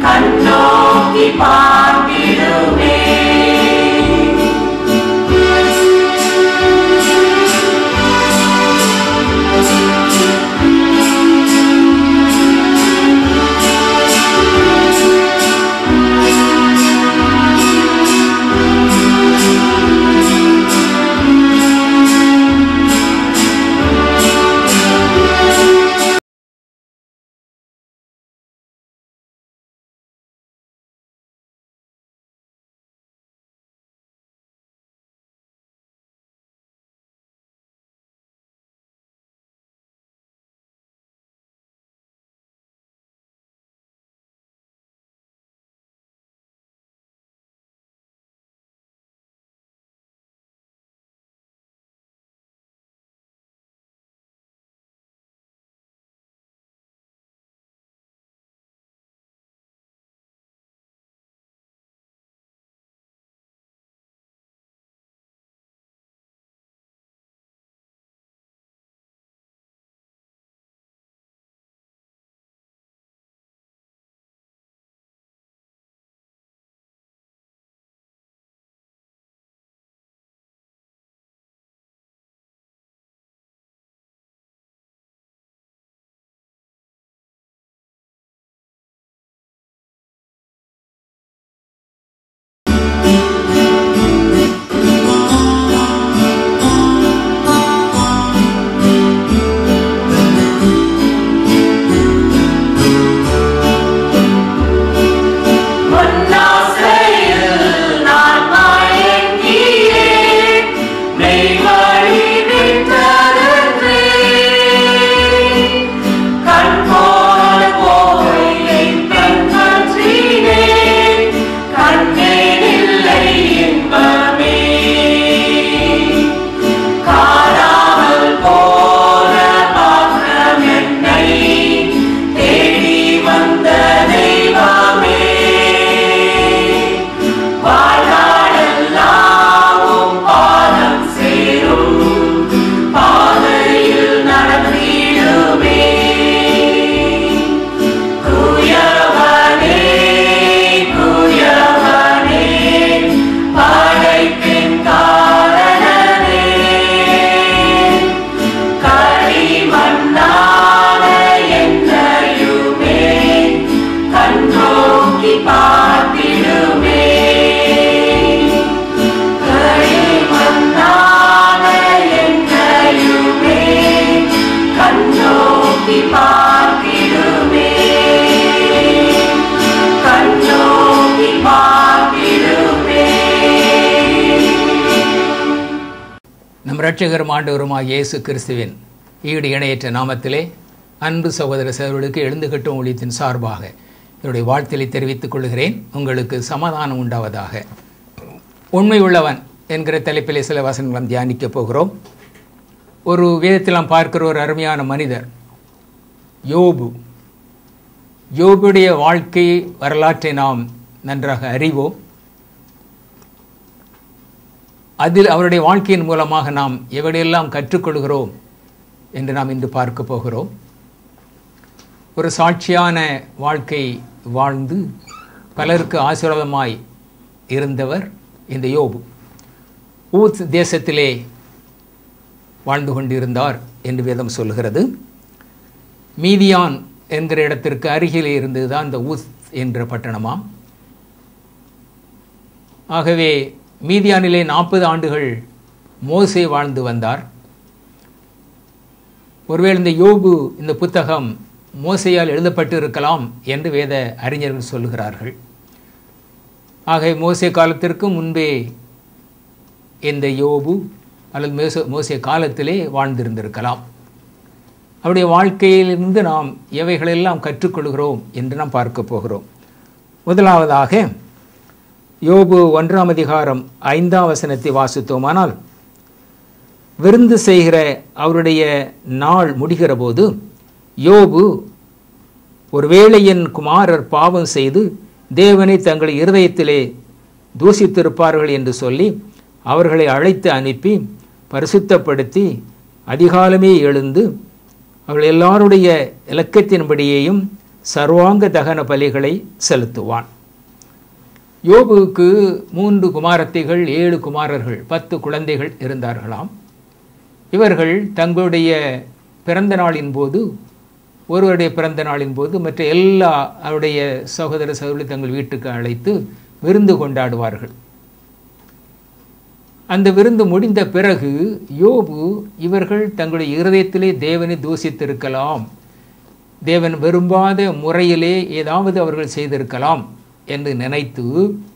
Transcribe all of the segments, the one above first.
கண்ணோக்கி பார்த்திடுமே பொன்னாசையில் நான் மயங்கியே மெய்வழி விட்டதன்றே கண் போன போய் என் கண்மற்றினே கண்டேனில்லை இன்பமே காணாமல் போன பாத்திரம் என்னை தேடி வந்த தெய்வமே வாழ்நாளெல்லாமும் பாதம் சேரும் பாதையில் நடந்திடுமே குயவனே குயவனே படைப்பின் காரணனே களிமண்ணான என்னையுமே கண்ணோக்கி பார்த்திடுமே களிமண்ணான என்னையுமே கண்ணோக்கி பார்த்திடுமே கண்ணோக்கி பார்த்திடுமே நம் இரட்சகரும் ஆண்டவருமாகிய இயேசு கிறிஸ்துவின் ஈடு இணையற்ற நாமத்திலே அன்பு சகோதர சகோதரர்களுக்கு எழுந்து கட்டும் ஊழியத்தின் சார்பாக என்னுடைய வாழ்த்தலை தெரிவித்துக் கொள்கிறேன் உங்களுக்கு சமாதானம் உண்டாவதாக உண்மை உள்ளவன் என்கிற தலைப்பிலே சில வசனங்களும் தியானிக்கப் போகிறோம் ஒரு வேதத்தில் நாம் பார்க்கிற ஒரு அருமையான மனிதர் யோபு யோபுடைய வாழ்க்கை வரலாற்றை நாம் நன்றாக அறிவோம் அதில் அவருடைய வாழ்க்கையின் மூலமாக நாம் எவடையெல்லாம் கற்றுக்கொள்கிறோம் என்று நாம் இன்று பார்க்க போகிறோம் ஒரு சாட்சியான வாழ்க்கை வாழ்ந்து பலருக்கு ஆசீர்வாதமாய் இருந்தவர் இந்த யோபு ஊத் தேசத்திலே வாழ்ந்து கொண்டிருந்தார் என்று வேதம் சொல்கிறது மீதியான் என்கிற இடத்திற்கு அருகிலே இருந்தது தான் இந்த ஊத் என்ற பட்டணமாம் ஆகவே மீதியானிலே நாற்பது ஆண்டுகள் மோசே வாழ்ந்து வந்தார் ஒருவேளை இந்த யோபு இந்த புத்தகம் மோசையால் எழுதப்பட்டு இருக்கலாம் என்று வேத அறிஞர்கள் சொல்லுகிறார்கள் ஆகவே மோசே காலத்திற்கு முன்பே இந்த யோபு அல்லது மோச மோசே காலத்திலே வாழ்ந்திருந்திருக்கலாம் அவருடைய வாழ்க்கையிலிருந்து நாம் எவைகளெல்லாம் கற்றுக்கொள்கிறோம் என்று நாம் பார்க்க போகிறோம் முதலாவதாக யோபு ஒன்றாம் அதிகாரம் ஐந்தாம் வசனத்தை வாசித்தோமானால் விருந்து செய்கிற அவருடைய நாள் முடிகிற போது யோபு ஒருவேளை என் குமாரர் பாவம் செய்து தேவனை தங்கள் இருதயத்திலே தூசித்திருப்பார்கள் என்று சொல்லி அவர்களை அழைத்து அனுப்பி பரிசுத்தப்படுத்தி அதிகாலமே எழுந்து அவர்கள் எல்லாருடைய இலக்கத்தின்படியேயும் சர்வாங்க தகன பலிகளை செலுத்துவான் யோபுவுக்கு மூன்று குமாரத்திகள் ஏழு குமாரர்கள் பத்து குழந்தைகள் இருந்தார்களாம் இவர்கள் தங்களுடைய பிறந்த நாளின் போது ஒருவருடைய பிறந்த நாளின் போது மற்ற எல்லா அவருடைய சகோதர சகோதரி தங்கள் வீட்டுக்கு அழைத்து விருந்து கொண்டாடுவார்கள் அந்த விருந்து முடிந்த பிறகு யோபு இவர்கள் தங்களுடைய இருதயத்திலே தேவனை தூசித்திருக்கலாம் தேவன் விரும்பாத முறையிலே ஏதாவது அவர்கள் செய்திருக்கலாம் என்று நினைத்து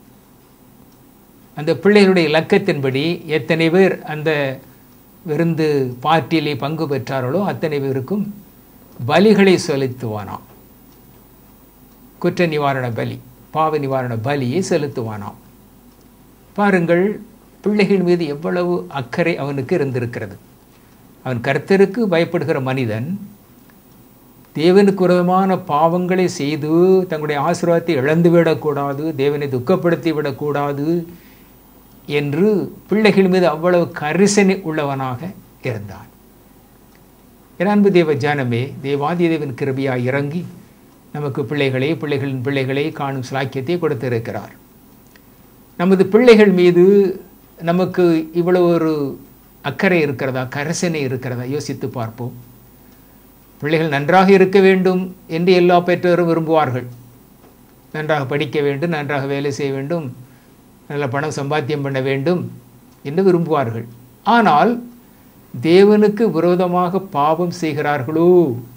அந்த பிள்ளைகளுடைய இலக்கத்தின்படி எத்தனை பேர் அந்த விருந்து பார்ட்டியிலே பங்கு பெற்றார்களோ அத்தனை பேருக்கும் பலிகளை செலுத்துவானாம் குற்ற நிவாரண பலி பாவ நிவாரண பலியை செலுத்துவானாம் பாருங்கள் பிள்ளைகள் மீது எவ்வளவு அக்கறை அவனுக்கு இருந்திருக்கிறது அவன் கர்த்தருக்கு பயப்படுகிற மனிதன் தேவனுக்கு விரோதமான பாவங்களை செய்து தங்களுடைய ஆசீர்வாதத்தை இழந்து விடக்கூடாது தேவனை துக்கப்படுத்தி விடக்கூடாது என்று பிள்ளைகள் மீது அவ்வளவு கரிசனை உள்ளவனாக இருந்தான் என் அன்பு தேவ ஜானமே தேவாதி தேவன் கிருபியாய் இறங்கி நமக்கு பிள்ளைகளை பிள்ளைகளின் பிள்ளைகளை காணும் சிலாக்கியத்தை கொடுத்திருக்கிறார் நமது பிள்ளைகள் மீது நமக்கு இவ்வளவு ஒரு அக்கறை இருக்கிறதா கரசனை இருக்கிறதா யோசித்து பார்ப்போம் பிள்ளைகள் நன்றாக இருக்க வேண்டும் என்று எல்லா பெற்றோரும் விரும்புவார்கள் நன்றாக படிக்க வேண்டும் நன்றாக வேலை செய்ய வேண்டும் நல்ல பணம் சம்பாத்தியம் பண்ண வேண்டும் என்று விரும்புவார்கள் ஆனால் தேவனுக்கு விரோதமாக பாவம் செய்கிறார்களோ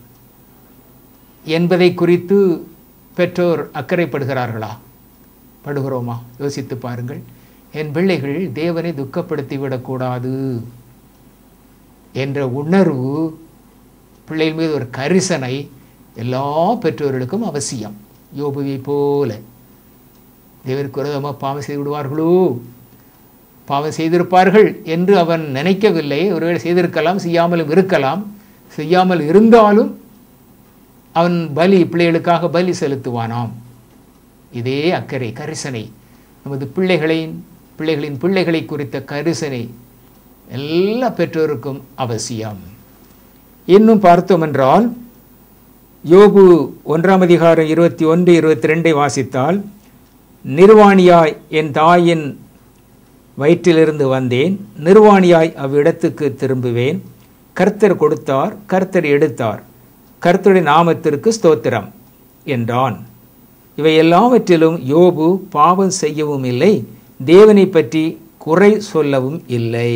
என்பதை குறித்து பெற்றோர் அக்கறைப்படுகிறார்களா படுகிறோமா யோசித்து பாருங்கள் என் பிள்ளைகள் தேவனை துக்கப்படுத்தி விடக்கூடாது என்ற உணர்வு பிள்ளைகள் மீது ஒரு கரிசனை எல்லா பெற்றோர்களுக்கும் அவசியம் யோபுவை போல தேவனுக்கு விரோதமாக பாவம் செய்து விடுவார்களோ பாவம் செய்திருப்பார்கள் என்று அவன் நினைக்கவில்லை ஒருவேளை செய்திருக்கலாம் செய்யாமலும் இருக்கலாம் செய்யாமல் இருந்தாலும் அவன் பலி பிள்ளைகளுக்காக பலி செலுத்துவானாம் இதே அக்கறை கரிசனை நமது பிள்ளைகளின் பிள்ளைகளின் பிள்ளைகளை குறித்த கரிசனை எல்லா பெற்றோருக்கும் அவசியம் இன்னும் பார்த்தோம் என்றால் யோபு ஒன்றாம் அதிகாரம் இருபத்தி ஒன்று இருபத்தி ரெண்டை வாசித்தால் நிர்வாணியாய் என் தாயின் வயிற்றிலிருந்து வந்தேன் நிர்வாணியாய் அவ்விடத்துக்கு திரும்புவேன் கர்த்தர் கொடுத்தார் கர்த்தர் எடுத்தார் கர்த்தருடைய நாமத்திற்கு ஸ்தோத்திரம் என்றான் இவை எல்லாவற்றிலும் யோபு பாவம் செய்யவும் இல்லை தேவனை பற்றி குறை சொல்லவும் இல்லை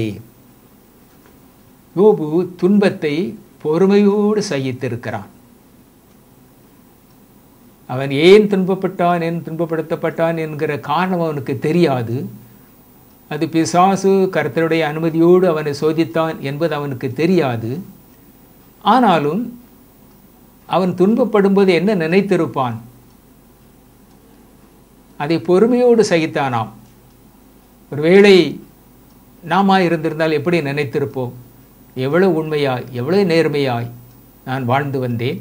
யோபு துன்பத்தை பொறுமையோடு சகித்திருக்கிறான் அவன் ஏன் துன்பப்பட்டான் ஏன் துன்பப்படுத்தப்பட்டான் என்கிற காரணம் அவனுக்கு தெரியாது அது பிசாசு கர்த்தருடைய அனுமதியோடு அவனை சோதித்தான் என்பது அவனுக்கு தெரியாது ஆனாலும் அவன் துன்பப்படும்போது என்ன நினைத்திருப்பான் அதை பொறுமையோடு சகித்தானாம் ஒருவேளை நாமா இருந்திருந்தால் எப்படி நினைத்திருப்போம் எவ்வளவு உண்மையாய் எவ்வளவு நேர்மையாய் நான் வாழ்ந்து வந்தேன்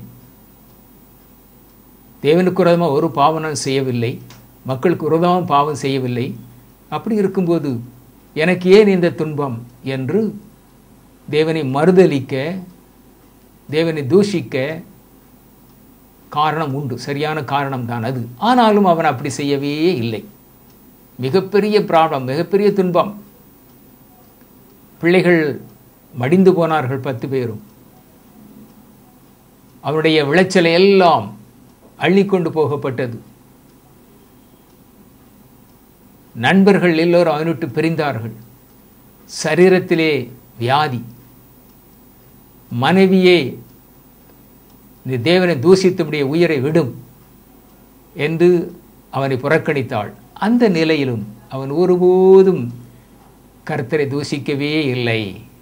தேவனுக்கு விரோதமாக ஒரு பாவம் நான் செய்யவில்லை மக்களுக்கு விரோதமாக பாவம் செய்யவில்லை அப்படி இருக்கும்போது எனக்கு ஏன் இந்த துன்பம் என்று தேவனை மறுதலிக்க தேவனை தூஷிக்க காரணம் உண்டு சரியான காரணம் தான் அது ஆனாலும் அவன் அப்படி செய்யவே இல்லை மிகப்பெரிய ப்ராப்ளம் மிகப்பெரிய துன்பம் பிள்ளைகள் மடிந்து போனார்கள் பத்து பேரும் அவருடைய விளைச்சலை எல்லாம் அள்ளிக்கொண்டு போகப்பட்டது நண்பர்கள் எல்லோரும் அவனுட்டு பிரிந்தார்கள் சரீரத்திலே வியாதி மனைவியே நீ தேவனை தூசித்தமுடைய உயிரை விடும் என்று அவனை புறக்கணித்தாள் அந்த நிலையிலும் அவன் ஒருபோதும் கர்த்தரை தூசிக்கவே இல்லை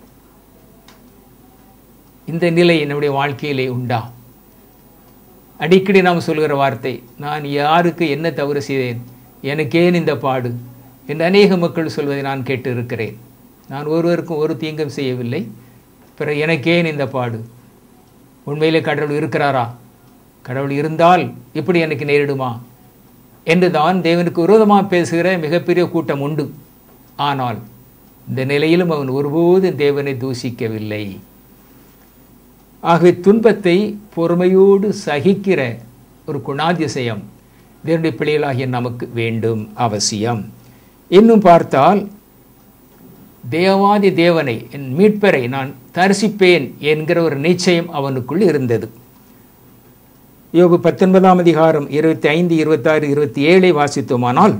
இந்த நிலை என்னுடைய வாழ்க்கையிலே உண்டா அடிக்கடி நாம் சொல்கிற வார்த்தை நான் யாருக்கு என்ன தவறு செய்தேன் எனக்கேன் இந்த பாடு என்று அநேக மக்கள் சொல்வதை நான் கேட்டு இருக்கிறேன் நான் ஒருவருக்கும் ஒரு தீங்கும் செய்யவில்லை பிறகு எனக்கேன் இந்த பாடு உண்மையிலே கடவுள் இருக்கிறாரா கடவுள் இருந்தால் இப்படி எனக்கு நேரிடுமா என்று தான் தேவனுக்கு விரோதமாக பேசுகிற மிகப்பெரிய கூட்டம் உண்டு ஆனால் இந்த நிலையிலும் அவன் ஒருபோதும் தேவனை தூஷிக்கவில்லை ஆகவே துன்பத்தை பொறுமையோடு சகிக்கிற ஒரு குணாதிசயம் தேவனுடைய பிள்ளைகளாகிய நமக்கு வேண்டும் அவசியம் இன்னும் பார்த்தால் தேவாதி தேவனை என் மீட்பரை நான் தரிசிப்பேன் என்கிற ஒரு நிச்சயம் அவனுக்குள் இருந்தது யோபு பத்தொன்பதாம் அதிகாரம் இருபத்தி ஐந்து இருபத்தாறு இருபத்தி ஏழை வாசித்தோமானால்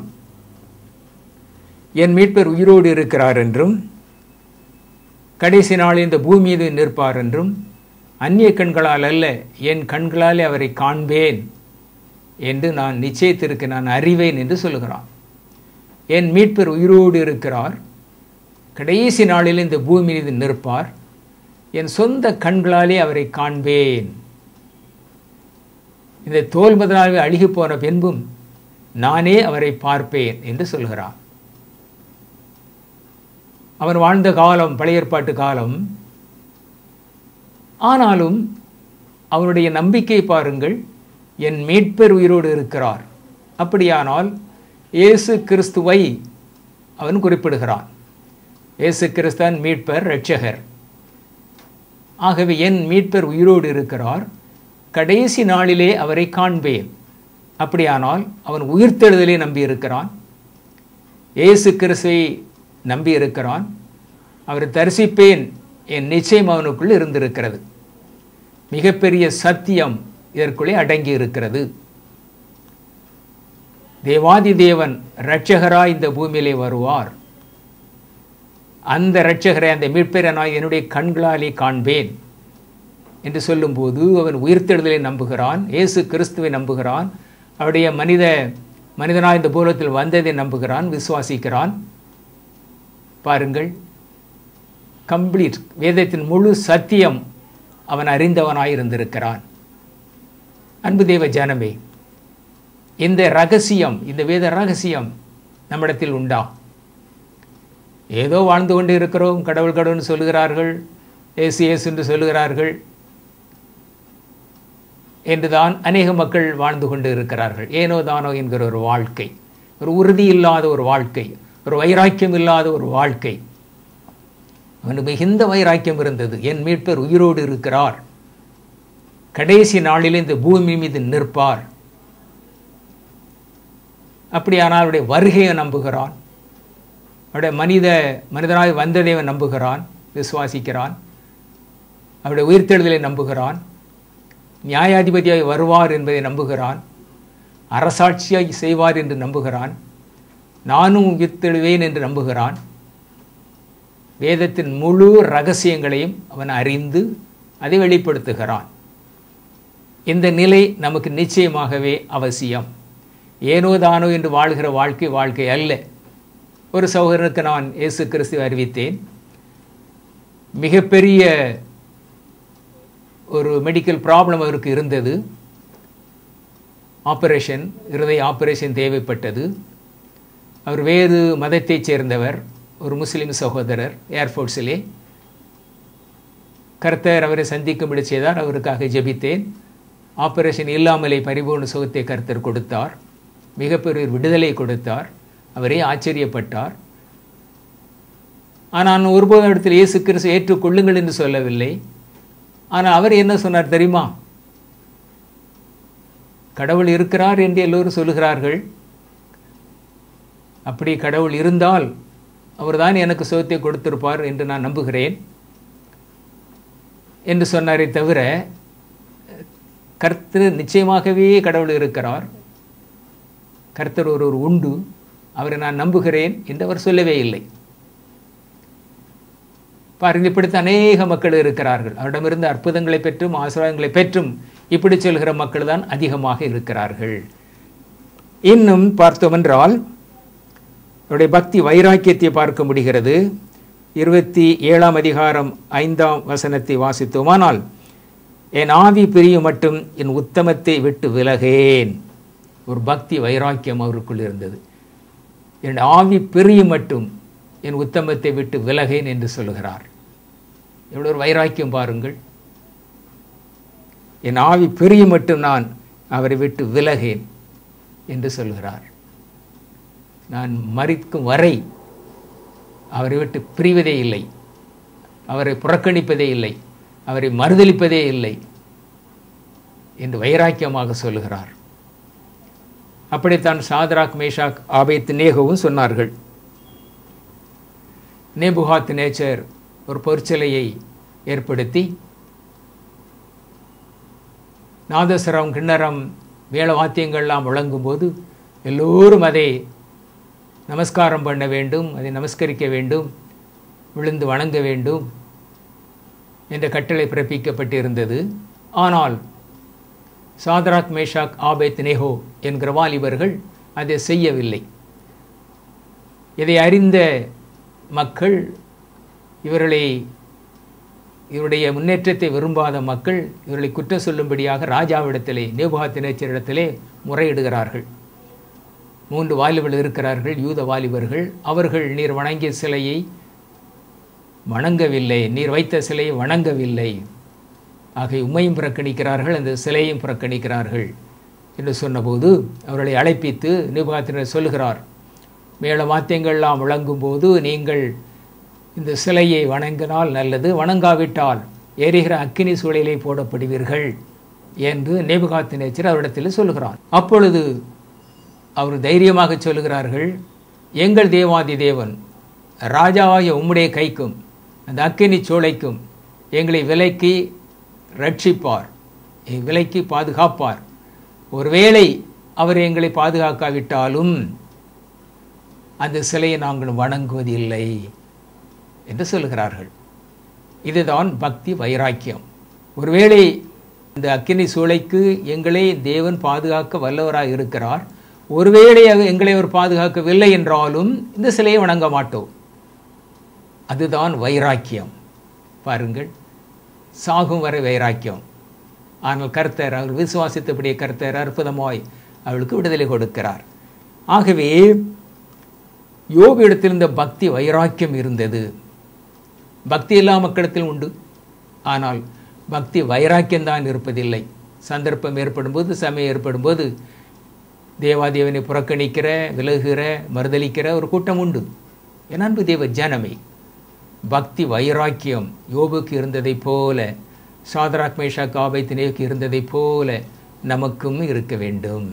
என் மீட்பர் உயிரோடு இருக்கிறார் என்றும் கடைசி நாள் இந்த பூமி மீது நிற்பார் என்றும் அந்நிய கண்களால் அல்ல என் கண்களாலே அவரை காண்பேன் என்று நான் நிச்சயத்திற்கு நான் அறிவேன் என்று சொல்லுகிறான் என் மீட்பர் உயிரோடு இருக்கிறார் கடைசி நாளில் இந்த பூமி மீது நிற்பார் என் சொந்த கண்களாலே அவரை காண்பேன் இந்த தோல் முதலாகவே அழுகி போன பின்பும் நானே அவரை பார்ப்பேன் என்று சொல்கிறான் அவன் வாழ்ந்த காலம் பழைய ஏற்பாட்டு காலம் ஆனாலும் அவனுடைய நம்பிக்கை பாருங்கள் என் மீட்பர் உயிரோடு இருக்கிறார் அப்படியானால் இயேசு கிறிஸ்துவை அவன் குறிப்பிடுகிறான் இயேசு கிறிஸ்தான் மீட்பர் இரட்சகர் ஆகவே என் மீட்பர் உயிரோடு இருக்கிறார் கடைசி நாளிலே அவரை காண்பேன் அப்படியானால் அவன் உயிர்த்தெழுதலை நம்பியிருக்கிறான் இயேசு கிறிஸ்துவை நம்பியிருக்கிறான் அவர் தரிசிப்பேன் என் நிச்சயம் அவனுக்குள் இருந்திருக்கிறது மிகப்பெரிய சத்தியம் இதற்குள்ளே அடங்கி இருக்கிறது தேவாதி தேவன் இரட்சகராய் இந்த பூமியிலே வருவார் அந்த இரட்சகரை அந்த மீட்பரை நான் என்னுடைய கண்களாலே காண்பேன் என்று சொல்லும்போது அவன் உயிர்த்தெழுதலை நம்புகிறான் இயேசு கிறிஸ்துவை நம்புகிறான் அவருடைய மனித மனிதனாய் இந்த பூலத்தில் வந்ததை நம்புகிறான் விசுவாசிக்கிறான் பாருங்கள் கம்ப்ளீட் வேதத்தின் முழு சத்தியம் அவன் அறிந்தவனாய் இருந்திருக்கிறான் அன்பு தேவ ஜனமே இந்த ரகசியம் இந்த வேத ரகசியம் நம்மிடத்தில் உண்டா ஏதோ வாழ்ந்து கொண்டு இருக்கிறோம் கடவுள் கடவுள்னு சொல்லுகிறார்கள் ஏசு ஏசு என்று சொல்லுகிறார்கள் என்றுதான் அநேக மக்கள் வாழ்ந்து கொண்டு இருக்கிறார்கள் ஏனோ தானோ என்கிற ஒரு வாழ்க்கை ஒரு உறுதி இல்லாத ஒரு வாழ்க்கை ஒரு வைராக்கியம் இல்லாத ஒரு வாழ்க்கை அவனுக்கு மிகுந்த வைராக்கியம் இருந்தது என் மீட்பர் உயிரோடு இருக்கிறார் கடைசி நாளில் இந்த பூமி மீது நிற்பார் அப்படியானால் அவருடைய வருகையை நம்புகிறான் அவருடைய மனித மனிதனாய் வந்ததை அவன் நம்புகிறான் விசுவாசிக்கிறான் அவருடைய உயிர்த்தெழுதலை நம்புகிறான் நியாயாதிபதியாய் வருவார் என்பதை நம்புகிறான் அரசாட்சியாய் செய்வார் என்று நம்புகிறான் நானும் உயிர்த்தெழுவேன் என்று நம்புகிறான் வேதத்தின் முழு ரகசியங்களையும் அவன் அறிந்து அதை வெளிப்படுத்துகிறான் இந்த நிலை நமக்கு நிச்சயமாகவே அவசியம் ஏனோ தானோ என்று வாழ்கிற வாழ்க்கை வாழ்க்கை அல்ல ஒரு சகோதரனுக்கு நான் இயேசு கிறிஸ்துவை அறிவித்தேன் மிகப்பெரிய ஒரு மெடிக்கல் ப்ராப்ளம் அவருக்கு இருந்தது ஆப்ரேஷன் இருதய ஆப்ரேஷன் தேவைப்பட்டது அவர் வேறு மதத்தைச் சேர்ந்தவர் ஒரு முஸ்லீம் சகோதரர் ஏர்ஃபோர்ஸிலே கர்த்தர் அவரை சந்திக்கும்படி செய்தார் அவருக்காக ஜெபித்தேன் ஆபரேஷன் இல்லாமலே பரிபூர்ண சுகத்தை கர்த்தர் கொடுத்தார் மிகப்பெரிய விடுதலை கொடுத்தார் அவரே ஆச்சரியப்பட்டார் ஆனால் நான் ஒருபோதும் இடத்தில் இயேசு கிறிஸ்து ஏற்றுக்கொள்ளுங்கள் என்று சொல்லவில்லை ஆனால் அவர் என்ன சொன்னார் தெரியுமா கடவுள் இருக்கிறார் என்று எல்லோரும் சொல்லுகிறார்கள் அப்படி கடவுள் இருந்தால் அவர்தான் எனக்கு சுகத்தை கொடுத்திருப்பார் என்று நான் நம்புகிறேன் என்று சொன்னாரே தவிர கர்த்தர் நிச்சயமாகவே கடவுள் இருக்கிறார் கர்த்தர் ஒருவர் உண்டு அவரை நான் நம்புகிறேன் என்று அவர் சொல்லவே இல்லை பாருங்கள் இப்படித்த அநேக மக்கள் இருக்கிறார்கள் அவரிடமிருந்து அற்புதங்களை பெற்றும் ஆசீர்வாதங்களை பெற்றும் இப்படி சொல்கிற மக்கள் தான் அதிகமாக இருக்கிறார்கள் இன்னும் பார்த்தோமென்றால் அவருடைய பக்தி வைராக்கியத்தை பார்க்க முடிகிறது இருபத்தி ஏழாம் அதிகாரம் ஐந்தாம் வசனத்தை வாசித்தோமானால் என் ஆவி பிரியும் மட்டும் என் உத்தமத்தை விட்டு விலகேன் ஒரு பக்தி வைராக்கியம் அவருக்குள் இருந்தது என் ஆவி பிரியும் மட்டும் என் உத்தமத்தை விட்டு விலகேன் என்று சொல்கிறார் எவ்வளோ ஒரு வைராக்கியம் பாருங்கள் என் ஆவி பிரியும் மட்டும் நான் அவரை விட்டு விலகேன் என்று சொல்கிறார் நான் மறிக்கும் வரை அவரை விட்டு பிரிவதே இல்லை அவரை புறக்கணிப்பதே இல்லை அவரை மறுதளிப்பதே இல்லை என்று வைராக்கியமாக சொல்லுகிறார் அப்படித்தான் சாத்ராக் மேஷாக் ஆபேத் நேகவும் சொன்னார்கள் நேபுகாத் நேச்சர் ஒரு பொற்சிலையை ஏற்படுத்தி நாதஸ்வரம் கிண்ணறம் வேள வாத்தியங்கள்லாம் வழங்கும்போது எல்லோரும் அதை நமஸ்காரம் பண்ண வேண்டும் அதை நமஸ்கரிக்க வேண்டும் விழுந்து வணங்க வேண்டும் என்ற கட்டளை பிறப்பிக்கப்பட்டிருந்தது ஆனால் சாதராக் மேஷாக் ஆபேத் நேஹோ என்கிற வாலிபர்கள் அதை செய்யவில்லை இதை அறிந்த மக்கள் இவர்களை இவருடைய முன்னேற்றத்தை விரும்பாத மக்கள் இவர்களை குற்றம் சொல்லும்படியாக ராஜாவிடத்திலே நேபுகாத் நேச்சரிடத்திலே முறையிடுகிறார்கள் மூன்று வாலிபர்கள் இருக்கிறார்கள் யூத வாலிபர்கள் அவர்கள் நீர் வணங்கிய சிலையை வணங்கவில்லை நீர் வைத்த சிலையை வணங்கவில்லை ஆக உண்மையும் புறக்கணிக்கிறார்கள் அந்த சிலையும் புறக்கணிக்கிறார்கள் என்று சொன்னபோது அவர்களை அழைப்பித்து நிபாத்தினர் சொல்லுகிறார் மேல வாத்தியங்கள்லாம் வழங்கும்போது நீங்கள் இந்த சிலையை வணங்கினால் நல்லது வணங்காவிட்டால் எரிகிற அக்கினி சூழலை போடப்படுவீர்கள் என்று நேபுகாத்து நேச்சர் அவரிடத்தில் சொல்லுகிறார் அப்பொழுது அவர் தைரியமாக சொல்லுகிறார்கள் எங்கள் தேவாதி தேவன் ராஜாவாகிய உம்முடைய கைக்கும் அந்த அக்கினி சூளைக்கும் எங்களை விலைக்கு ரட்சிப்பார் விலைக்கு பாதுகாப்பார் ஒருவேளை அவர் எங்களை பாதுகாக்காவிட்டாலும் அந்த சிலையை நாங்கள் வணங்குவதில்லை என்று சொல்லுகிறார்கள் இதுதான் பக்தி வைராக்கியம் ஒருவேளை இந்த அக்கினி சூளைக்கு எங்களை தேவன் பாதுகாக்க வல்லவராக இருக்கிறார் ஒருவேளை எங்களை அவர் பாதுகாக்கவில்லை என்றாலும் இந்த சிலையை வணங்க மாட்டோம் அதுதான் வைராக்கியம் பாருங்கள் சாகும் வரை வைராக்கியம் ஆனால் கர்த்தர் அவர் விசுவாசித்தபடியே கர்த்தர் அற்புதமாய் அவளுக்கு விடுதலை கொடுக்கிறார் ஆகவே யோபிடத்தில் இந்த பக்தி வைராக்கியம் இருந்தது பக்தி எல்லா மக்களிடத்திலும் உண்டு ஆனால் பக்தி வைராக்கியம்தான் இருப்பதில்லை சந்தர்ப்பம் ஏற்படும்போது சமயம் ஏற்படும்போது தேவாதேவனை புறக்கணிக்கிற விலகுகிற மறுதளிக்கிற ஒரு கூட்டம் உண்டு என் அன்பு தேவ ஜனமே பக்தி வைராக்கியம் யோபுக்கு இருந்ததைப் போல சாதராக் மேஷா காபைத்தினேக்கு இருந்ததைப் போல நமக்கும் இருக்க வேண்டும்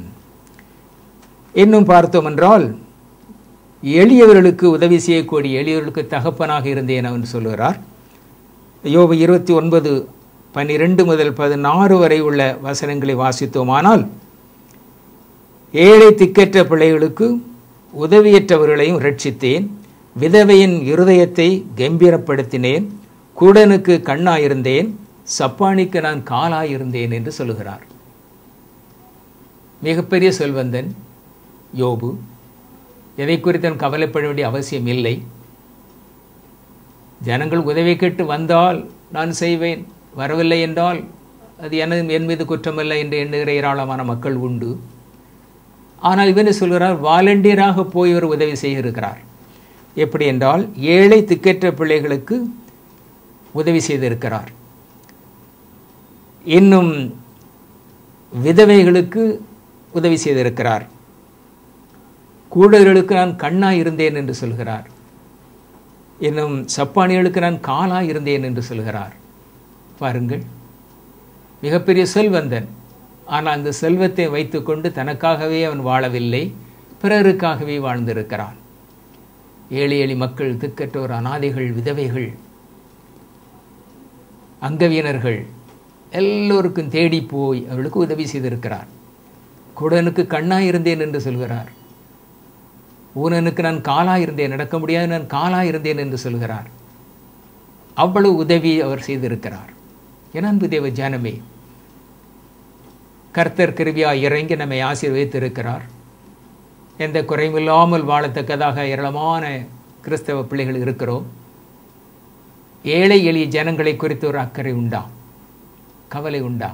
இன்னும் பார்த்தோம் என்றால் எளியவர்களுக்கு உதவி செய்யக்கூடிய எளியவர்களுக்கு தகப்பனாக இருந்தேன் என்று சொல்லுகிறார் யோபு இருபத்தி ஒன்பது பன்னிரெண்டு முதல் பதினாறு வரை உள்ள வசனங்களை வாசித்தோமானால் ஏழை திக்கற்ற பிள்ளைகளுக்கு உதவியற்றவர்களையும் ரட்சித்தேன் விதவையின் இருதயத்தை கம்பீரப்படுத்தினேன் குடனுக்கு கண்ணாயிருந்தேன் சப்பானிக்கு நான் காலாயிருந்தேன் என்று சொல்லுகிறார் மிகப்பெரிய செல்வந்தன் யோபு எதை குறித்து கவலைப்பட வேண்டிய அவசியம் இல்லை ஜனங்கள் உதவி கேட்டு வந்தால் நான் செய்வேன் வரவில்லை என்றால் அது எனது என் மீது குற்றமில்லை என்று எண்ணுகிற ஏராளமான மக்கள் உண்டு ஆனால் இவனை சொல்கிறார் வாலண்டியராக போய் ஒரு உதவி செய்ய இருக்கிறார் எப்படி என்றால் ஏழை திக்கற்ற பிள்ளைகளுக்கு உதவி செய்திருக்கிறார் இன்னும் விதவைகளுக்கு உதவி செய்திருக்கிறார் கூடர்களுக்கு நான் கண்ணா இருந்தேன் என்று சொல்கிறார் இன்னும் சப்பானிகளுக்கு நான் காலா இருந்தேன் என்று சொல்கிறார் பாருங்கள் மிகப்பெரிய செல்வந்தன் ஆனால் அந்த செல்வத்தை வைத்துக்கொண்டு தனக்காகவே அவன் வாழவில்லை பிறருக்காகவே வாழ்ந்திருக்கிறான் ஏழை எளி மக்கள் திக்கற்றோர் அனாதைகள் விதவைகள் அங்கவியனர்கள் எல்லோருக்கும் தேடி போய் அவளுக்கு உதவி செய்திருக்கிறார் குடனுக்கு கண்ணா இருந்தேன் என்று சொல்கிறார் ஊனனுக்கு நான் காலா இருந்தேன் நடக்க முடியாது நான் காலா இருந்தேன் என்று சொல்கிறார் அவ்வளவு உதவி அவர் செய்திருக்கிறார் என் அன்பு தேவ ஜனமே கர்த்தர் கிருவியா இறங்கி நம்மை ஆசீர்வதித்திருக்கிறார் எந்த குறைவில்லாமல் வாழத்தக்கதாக ஏராளமான கிறிஸ்தவ பிள்ளைகள் இருக்கிறோம் ஏழை எளிய ஜனங்களை குறித்து ஒரு அக்கறை உண்டா கவலை உண்டா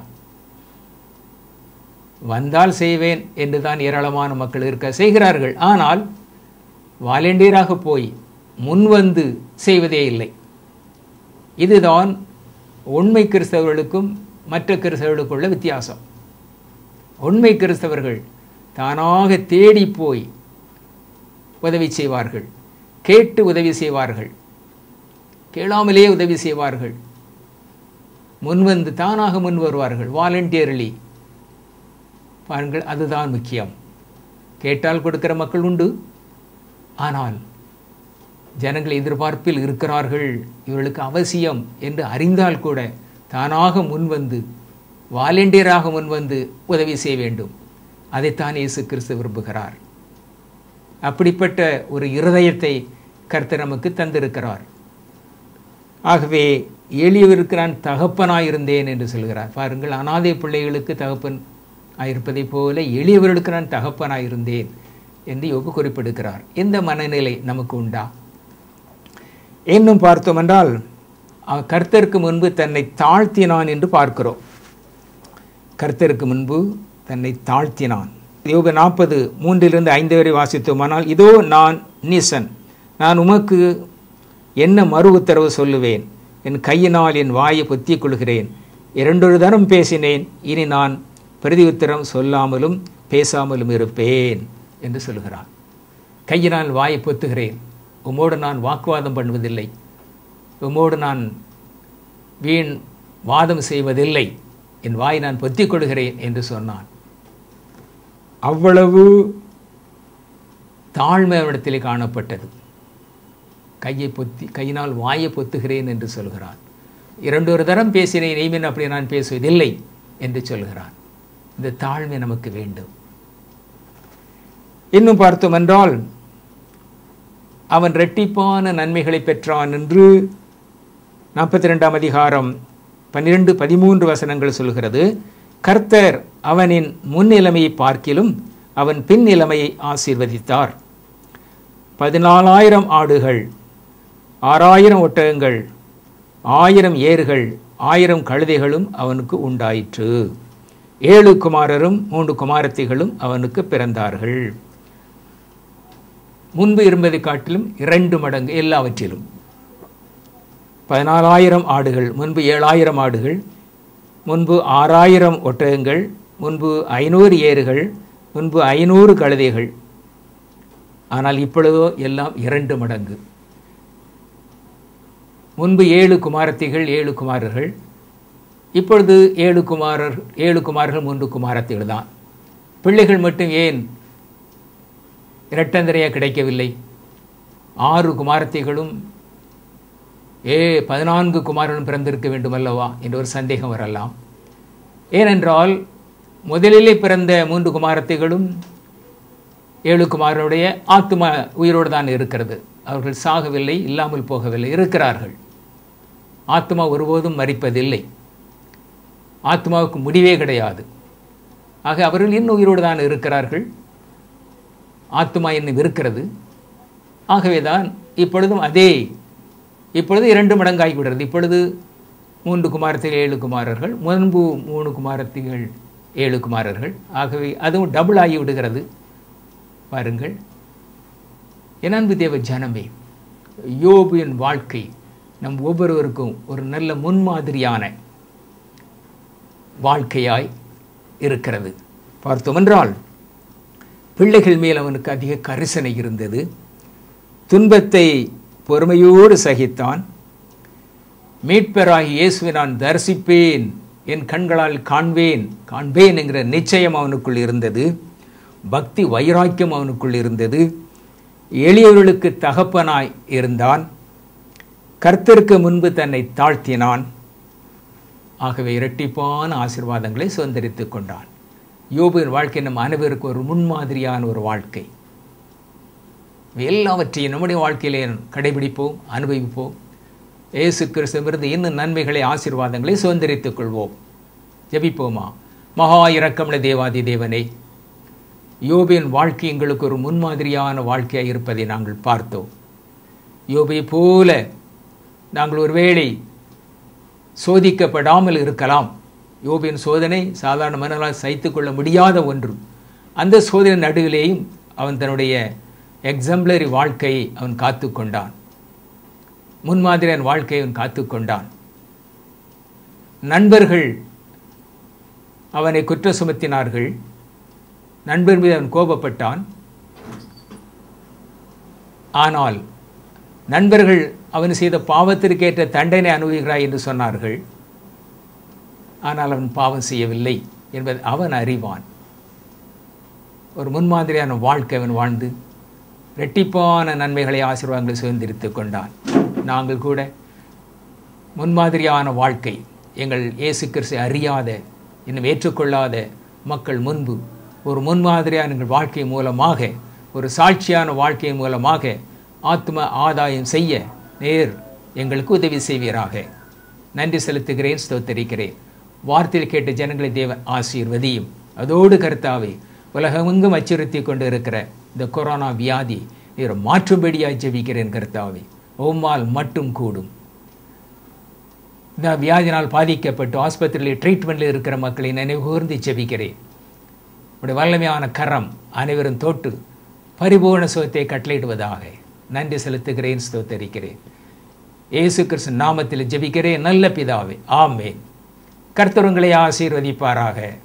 வந்தால் செய்வேன் என்று தான் ஏராளமான மக்கள் இருக்க செய்கிறார்கள் ஆனால் வாலண்டியராக போய் முன்வந்து செய்வதே இல்லை இதுதான் உண்மை கிறிஸ்தவர்களுக்கும் மற்ற கிறிஸ்தவர்களுக்குள்ள வித்தியாசம் உண்மை கிறிஸ்தவர்கள் தானாக தேடி போய் உதவி செய்வார்கள் கேட்டு உதவி செய்வார்கள் கேளாமலே உதவி செய்வார்கள் முன்வந்து தானாக முன் வருவார்கள் வாலண்டியர்லி பாருங்கள் அதுதான் முக்கியம் கேட்டால் கொடுக்கிற மக்கள் உண்டு ஆனால் ஜனங்கள் எதிர்பார்ப்பில் இருக்கிறார்கள் இவர்களுக்கு அவசியம் என்று அறிந்தால் கூட தானாக முன்வந்து வாலண்டியராக முன்வந்து உதவி செய்ய வேண்டும் அதைத்தான் இயேசு கிறிஸ்து விரும்புகிறார் அப்படிப்பட்ட ஒரு இருதயத்தை கர்த்தர் நமக்கு தந்திருக்கிறார் ஆகவே எளியவருக்கு நான் தகப்பனாயிருந்தேன் என்று சொல்கிறார் பாருங்கள் அனாதை பிள்ளைகளுக்கு தகப்பன் ஆயிருப்பதைப் போல எளியவர்களுக்கு நான் தகப்பனாயிருந்தேன் என்று யோபு குறிப்பிடுகிறார் இந்த மனநிலை நமக்கு உண்டா இன்னும் பார்த்தோம் என்றால் அவன் கர்த்தருக்கு முன்பு தன்னை தாழ்த்தினான் என்று பார்க்கிறோம் கர்த்தருக்கு முன்பு தன்னை தாழ்த்தினான் யோபு நாற்பது மூன்றிலிருந்து ஐந்து வரை வாசித்தோமானால் இதோ நான் நீசன் நான் உமக்கு என்ன மறு உத்தரவு சொல்லுவேன் என் கையினால் என் வாயை பொத்திக் கொள்கிறேன் இரண்டொரு தரம் பேசினேன் இனி நான் பிரதி உத்தரம் சொல்லாமலும் பேசாமலும் இருப்பேன் என்று சொல்கிறான் கையினால் வாயை பொத்துகிறேன் உம்மோடு நான் வாக்குவாதம் பண்ணுவதில்லை உம்மோடு நான் வீண் வாதம் செய்வதில்லை என் வாய் நான் பொத்திக் கொள்கிறேன் என்று சொன்னான் அவ்வளவு தாழ்மை அவனிடத்திலே காணப்பட்டது கையை பொத்தி கையினால் வாயை பொத்துகிறேன் என்று சொல்கிறான் இரண்டொரு தரம் பேசினேன் இனிமேல் அப்படி நான் பேசுவதில்லை என்று சொல்கிறான் இந்த தாழ்மை நமக்கு வேண்டும் இன்னும் பார்த்தோம் என்றால் அவன் இரட்டிப்பான நன்மைகளை பெற்றான் என்று நாற்பத்தி ரெண்டாம் அதிகாரம் பன்னிரெண்டு பதிமூன்று வசனங்கள் சொல்கிறது கர்த்தர் அவனின் முன்னிலைமையை பார்க்கிலும் அவன் பின் நிலைமையை ஆசீர்வதித்தார் பதினாலாயிரம் ஆடுகள் ஆறாயிரம் ஒட்டகங்கள் ஆயிரம் ஏறுகள் ஆயிரம் கழுதைகளும் அவனுக்கு உண்டாயிற்று ஏழு குமாரரும் மூன்று குமாரத்திகளும் அவனுக்கு பிறந்தார்கள் முன்பு இருந்ததை காட்டிலும் இரண்டு மடங்கு எல்லாவற்றிலும் பதினாலாயிரம் ஆடுகள் முன்பு ஏழாயிரம் ஆடுகள் முன்பு ஆறாயிரம் ஒட்டகங்கள் முன்பு ஐநூறு ஏறுகள் முன்பு ஐநூறு கழுதைகள் ஆனால் இப்பொழுதோ எல்லாம் இரண்டு மடங்கு முன்பு ஏழு குமாரத்திகள் ஏழு குமாரர்கள் இப்பொழுது ஏழு குமாரர் ஏழு குமாரர்கள் மூன்று குமாரத்திகள் தான் பிள்ளைகள் மட்டும் ஏன் இரட்டந்தரையாக கிடைக்கவில்லை ஆறு குமாரத்திகளும் ஏ பதினான்கு குமாரனும் பிறந்திருக்க வேண்டும் அல்லவா என்ற ஒரு சந்தேகம் வரலாம் ஏனென்றால் முதலிலே பிறந்த மூன்று குமாரத்திகளும் ஏழு குமாரனுடைய ஆத்மா உயிரோடு தான் இருக்கிறது அவர்கள் சாகவில்லை இல்லாமல் போகவில்லை இருக்கிறார்கள் ஆத்மா ஒருபோதும் மறிப்பதில்லை ஆத்மாவுக்கு முடிவே கிடையாது ஆக அவர்கள் இன்னும் உயிரோடு தான் இருக்கிறார்கள் ஆத்மா இன்னும் இருக்கிறது ஆகவே தான் இப்பொழுதும் அதே இப்பொழுது இரண்டு மடங்காகி விடுறது இப்பொழுது மூன்று குமாரத்தில் ஏழு குமாரர்கள் முன்பு மூணு குமாரத்திகள் ஏழு குமாரர்கள் ஆகவே அதுவும் டபுள் ஆகி விடுகிறது பாருங்கள் என் அன்பு தேவ ஜனமே யோபுவின் வாழ்க்கை நம் ஒவ்வொருவருக்கும் ஒரு நல்ல முன்மாதிரியான வாழ்க்கையாய் இருக்கிறது பார்த்தோம் என்றால் பிள்ளைகள் மேல் அவனுக்கு அதிக கரிசனை இருந்தது துன்பத்தை பொறுமையோடு சகித்தான் மீட்பராகி இயேசுவை நான் தரிசிப்பேன் என் கண்களால் காண்பேன் காண்பேன் என்கிற நிச்சயம் அவனுக்குள் இருந்தது பக்தி வைராக்கியம் அவனுக்குள் இருந்தது எளியவர்களுக்கு தகப்பனாய் இருந்தான் கர்த்தருக்கு முன்பு தன்னை தாழ்த்தினான் ஆகவே இரட்டிப்பான ஆசிர்வாதங்களை சுதந்திரித்துக் கொண்டான் யோபுவின் வாழ்க்கை நம் அனைவருக்கும் ஒரு முன்மாதிரியான ஒரு வாழ்க்கை எல்லாவற்றையும் நம்முடைய வாழ்க்கையிலே கடைபிடிப்போம் அனுபவிப்போம் இயேசு கிறிஸ்துவிலிருந்து இன்னும் நன்மைகளை ஆசீர்வாதங்களை சுதந்திரித்துக் கொள்வோம் ஜெபிப்போமா மகா இரக்கமுள்ள தேவாதி தேவனே யோபின் வாழ்க்கை எங்களுக்கு ஒரு முன்மாதிரியான வாழ்க்கையாக இருப்பதை நாங்கள் பார்த்தோம் யோபை போல நாங்கள் ஒருவேளை சோதிக்கப்படாமல் இருக்கலாம் யோபின் சோதனை சாதாரண மனதால் சகித்து கொள்ள முடியாத ஒன்று அந்த சோதனை நடுவிலேயும் அவன் தன்னுடைய எக்ஸம்பிளரி வாழ்க்கையை அவன் காத்து கொண்டான் முன்மாதிரியான வாழ்க்கையை அவன் காத்து கொண்டான் நண்பர்கள் அவனை குற்ற சுமத்தினார்கள் நண்பர் மீது அவன் கோபப்பட்டான் ஆனால் நண்பர்கள் அவன் செய்த பாவத்திற்கேற்ற தண்டனை அனுபவிக்கிறாய் என்று சொன்னார்கள் ஆனால் அவன் பாவம் செய்யவில்லை என்பதை அவன் அறிவான் ஒரு முன்மாதிரியான வாழ்க்கை அவன் வாழ்ந்து ரெட்டிப்பான நன்மைகளை ஆசீர்வாதங்களை சுதந்திரித்து கொண்டான் நாங்கள் கூட முன்மாதிரியான வாழ்க்கை எங்கள் இயேசு கிறிஸ்து அறியாத இன்னும் ஏற்றுக்கொள்ளாத மக்கள் முன்பு ஒரு முன்மாதிரியான எங்கள் வாழ்க்கை மூலமாக ஒரு சாட்சியான வாழ்க்கை மூலமாக ஆத்ம ஆதாயம் செய்ய நேர் எங்களுக்கு உதவி செய்வீராக நன்றி செலுத்துகிறேன் ஸ்தோத்தரிக்கிறேன் வார்த்தையில் கேட்ட ஜனங்களை தேவன் ஆசீர்வதியும் அதோடு கருத்தாவே உலகமெங்கும் அச்சுறுத்தி கொண்டு இருக்கிற இந்த கொரோனா வியாதி நீர் மாற்றும்படியாய் ஜெபிக்கிறேன் கருத்தாவே உம்மால் மட்டும் கூடும் இந்த வியாதினால் பாதிக்கப்பட்டு ஆஸ்பத்திரியில் ட்ரீட்மெண்ட்டில் இருக்கிற மக்களை நினைவு கூர்ந்து ஜெபிக்கிறேன் உடைய வல்லமையான கரம் அனைவரும் தொட்டு பரிபூர்ண சுகத்தை கட்டளையிடுவதாக நன்றி செலுத்துகிறேன் ஸ்தோத்தரிக்கிறேன் இயேசு கிறிஸ்து நாமத்தில் ஜெபிக்கிறேன் நல்ல பிதாவே ஆமேன் கர்த்தருங்களை ஆசீர்வதிப்பாராக